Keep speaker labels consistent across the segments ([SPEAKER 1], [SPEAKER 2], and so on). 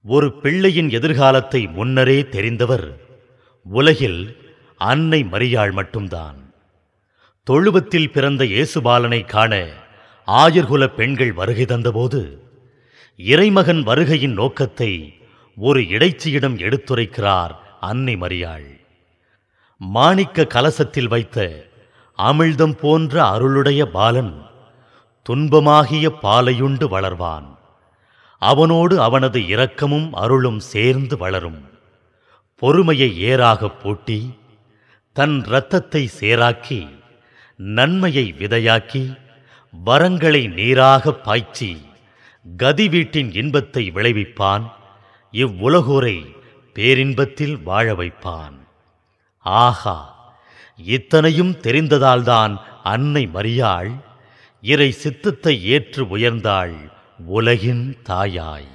[SPEAKER 1] ஒரு பிள்ளையின் எதிர்காலத்தை முன்னரே தெரிந்தவர் உலகில் அன்னை மரியாள் மட்டும்தான் தொழுவத்தில் பிறந்த இயேசுபாலனை காண ஆயர்குல பெண்கள் வருகை தந்தபோது இறைமகன் வருகையின் நோக்கத்தை ஒரு இடைச்சியிடம் எடுத்துரைக்கிறார் அன்னை மரியாள் மாணிக்க கலசத்தில் வைத்த அமிழ்தம் போன்ற அருளுடைய பாலன் துன்பமாகிய பாலையுண்டு வளர்வான் அவனோடு அவனது இரக்கமும் அருளும் சேர்ந்து வளரும் பொறுமையை ஏறாகப் பூட்டி தன் இரத்தத்தை சேராக்கி நன்மையை விதையாக்கி வரங்களை நீராகப் பாய்ச்சி கதி வீட்டின் இன்பத்தை விளைவிப்பான் இவ்வுலகோரை பேரின்பத்தில் வாழ வைப்பான் ஆஹா இத்தனையும் தெரிந்ததால்தான் அன்னை மரியாள் இறை சித்தத்தை ஏற்று உயர்ந்தாள் உலகின் தாயாய்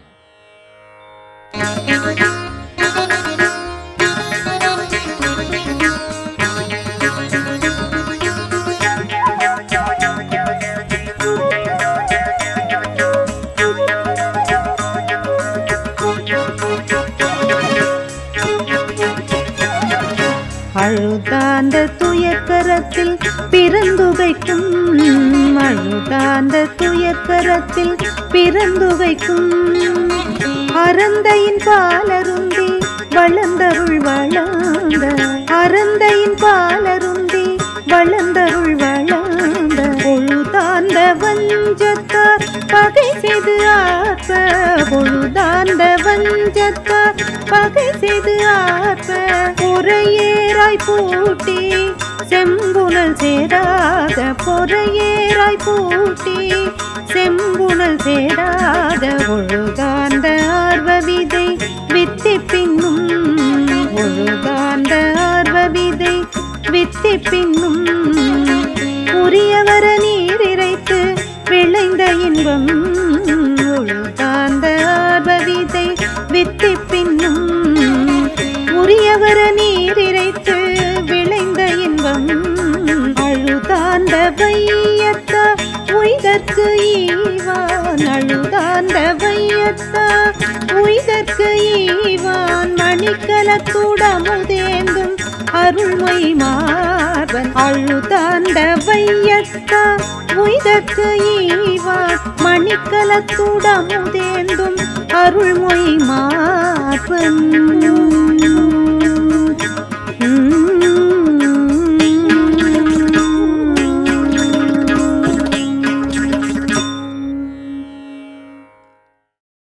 [SPEAKER 2] அழுதாந்த துயக்கரத்தில் பிறந்துகைக்கும் அழுதாந்த துயக்கரத்தில் பிறந்துகைக்கும் அறந்தையின் பாலருந்தி வளர்ந்தருள் வளர்ந்த அறந்தையின் பாலருந்தி வளர்ந்தருள் வளர்ந்த பொழுதாந்த வஞ்சத்தார் பகை செய்து ஆற்ப பொழுதாந்த வஞ்சத்தார் பகை செய்து ஆற்ப பொறையேராய் பூட்டி செம்புணல் சேராத பொறையேராய் பூட்டி செம்புணல் சேராத ஒழுகாந்த ஆர்வ விதை வித்தி பின்னும் ஒழுகாந்த ஆர்வ விதை வித்தி பின்னும் உரியவர நீர் இறைத்து விளைந்த இன்பம் ஒழுகாந்த ஆர்வ விதை வித்தி பின்னும் உரியவர நீர் இறைத்து விளைந்த இன்பம் அழுதாந்த வையத்தா உய்தற்கு ஈவான் அழுதாந்த வையத்தா உய்தற்கு ஈவான் மணிக்கலத்துடமுதேந்தும் அருள்மொய் மார்பன் அழுதாந்த வையத்தா உய்தற்கு ஈவான் மணிக்கலத்துடமுதேந்தும் அருள்மொய் மார்பன்